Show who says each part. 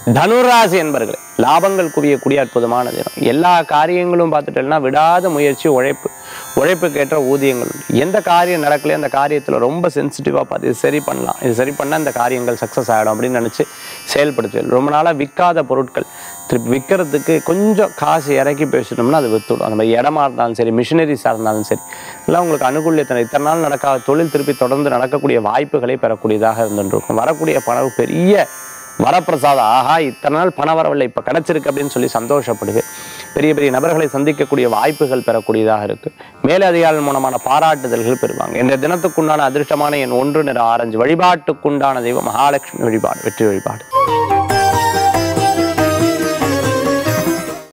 Speaker 1: தனுராசி என்பர்களே லாபங்கள் குவியக்கூடிய அற்புதமான தினம் எல்லா காரியங்களும் பார்த்துட்டேன்னா விடாத முயற்சி உழைப்பு உழைப்புக்கேற்ற ஊதியங்கள் உண்டு எந்த காரியம் நடக்கலையோ அந்த காரியத்தில் ரொம்ப சென்சிட்டிவாக பார்த்து இது சரி பண்ணலாம் இது சரி பண்ணால் இந்த காரியங்கள் சக்ஸஸ் ஆகிடும் அப்படின்னு நினச்சி செயல்படுத்துவேன் ரொம்ப நாளாக விற்காத பொருட்கள் திருப்பி விற்கிறதுக்கு கொஞ்சம் காசு இறக்கி பேசிட்டோம்னா அது வித்துடும் அந்த மாதிரி இடமா இருந்தாலும் சரி மிஷினரிஸாக இருந்தாலும் சரி எல்லாம் உங்களுக்கு அனுகூலியத்தனை இத்தனை நாள் நடக்காத தொழில் திருப்பி தொடர்ந்து நடக்கக்கூடிய வாய்ப்புகளை பெறக்கூடியதாக இருந்துருக்கும் வரக்கூடிய பணம் பெரிய வரப்பிரசாதம் ஆஹா இத்தனை நாள் பணம் வரவில்லை இப்போ கிடச்சிருக்கு அப்படின்னு சொல்லி சந்தோஷப்படுவேன் பெரிய பெரிய நபர்களை சந்திக்கக்கூடிய வாய்ப்புகள் பெறக்கூடியதாக இருக்கு மேலதிகாரிகள் மூலமான பாராட்டுதல்கள் பெறுவாங்க இந்த தினத்துக்குண்டான அதிர்ஷ்டமான என் ஒன்று நிற ஆரஞ்சு வழிபாட்டுக்குண்டான தெய்வம் மகாலட்சுமி வழிபாடு வெற்றி வழிபாடு